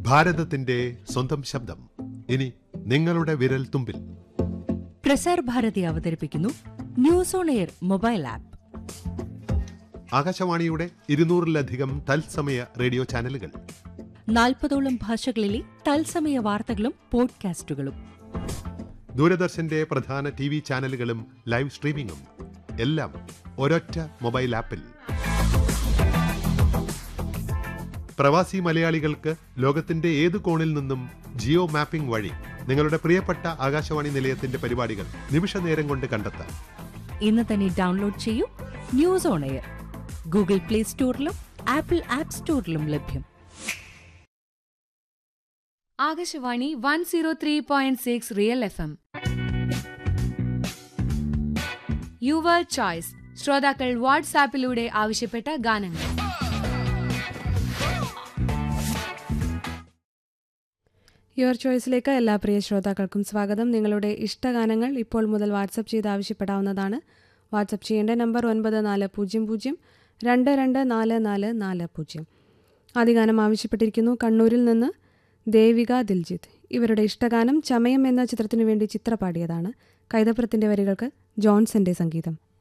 ഭാരതത്തിന്റെ സ്വന്തം ശബ്ദം ഇനി നിങ്ങളുടെ വിരൽ തുമ്പിൽ പ്രസാർ ഭാരതി അവതരിപ്പിക്കുന്നു news on air mobile app ആകാശവാണിയുടെ ഇരുന്നൂറിലധികം തത്സമയ റേഡിയോ ചാനലുകൾ നാൽപ്പതോളം ഭാഷകളിലെ തത്സമയ വാർത്തകളും പോഡ്കാസ്റ്റുകളും ദൂരദർശന്റെ പ്രധാന ടി വി ചാനലുകളും ലൈവ് സ്ട്രീമിംഗും എല്ലാം ഒരൊറ്റ മൊബൈൽ ആപ്പിൽ പ്രവാസി മലയാളികൾക്ക് ലോകത്തിന്റെ ഏത് കോണിൽ നിന്നും ജിയോ മാപ്പിംഗ് വഴി നിങ്ങളുടെ പ്രിയപ്പെട്ട ആകാശവാണി നിലയത്തിന്റെ പരിപാടികൾ നിമിഷ നേരം കൊണ്ട് കണ്ടെത്താം ഇന്ന് തന്നെ ഡൗൺലോഡ് ചെയ്യൂ news on air Google play സ്റ്റോറിലും ആപ്പിൾ ആപ്പ് സ്റ്റോറിലും ലഭ്യം Akashvani one zero three point six real F M your choice ശ്രോതാക്കൾ വാട്സാപ്പിലൂടെ ആവശ്യപ്പെട്ട ഗാനങ്ങൾ യുവർ ചോയ്സിലേക്ക് എല്ലാ പ്രിയ ശ്രോതാക്കൾക്കും സ്വാഗതം നിങ്ങളുടെ ഇഷ്ടഗാനങ്ങൾ ഇപ്പോൾ മുതൽ വാട്സപ്പ് ചെയ്ത് ആവശ്യപ്പെടാവുന്നതാണ് വാട്സപ്പ് ചെയ്യേണ്ട നമ്പർ ഒൻപത് നാല് പൂജ്യം പൂജ്യം രണ്ട് രണ്ട് നാല് നാല് നാല് പൂജ്യം ആദ്യ ഗാനം ആവശ്യപ്പെട്ടിരിക്കുന്നു കണ്ണൂരിൽ നിന്ന് ദേവിക ദിൽജിത്ത് ഇവരുടെ ഇഷ്ടഗാനം ചമയം എന്ന ചിത്രത്തിനു വേണ്ടി ചിത്ര പാടിയതാണ് കൈതപ്രത്തിൻ്റെ വരികൾക്ക് ജോൺസന്റെ സംഗീതം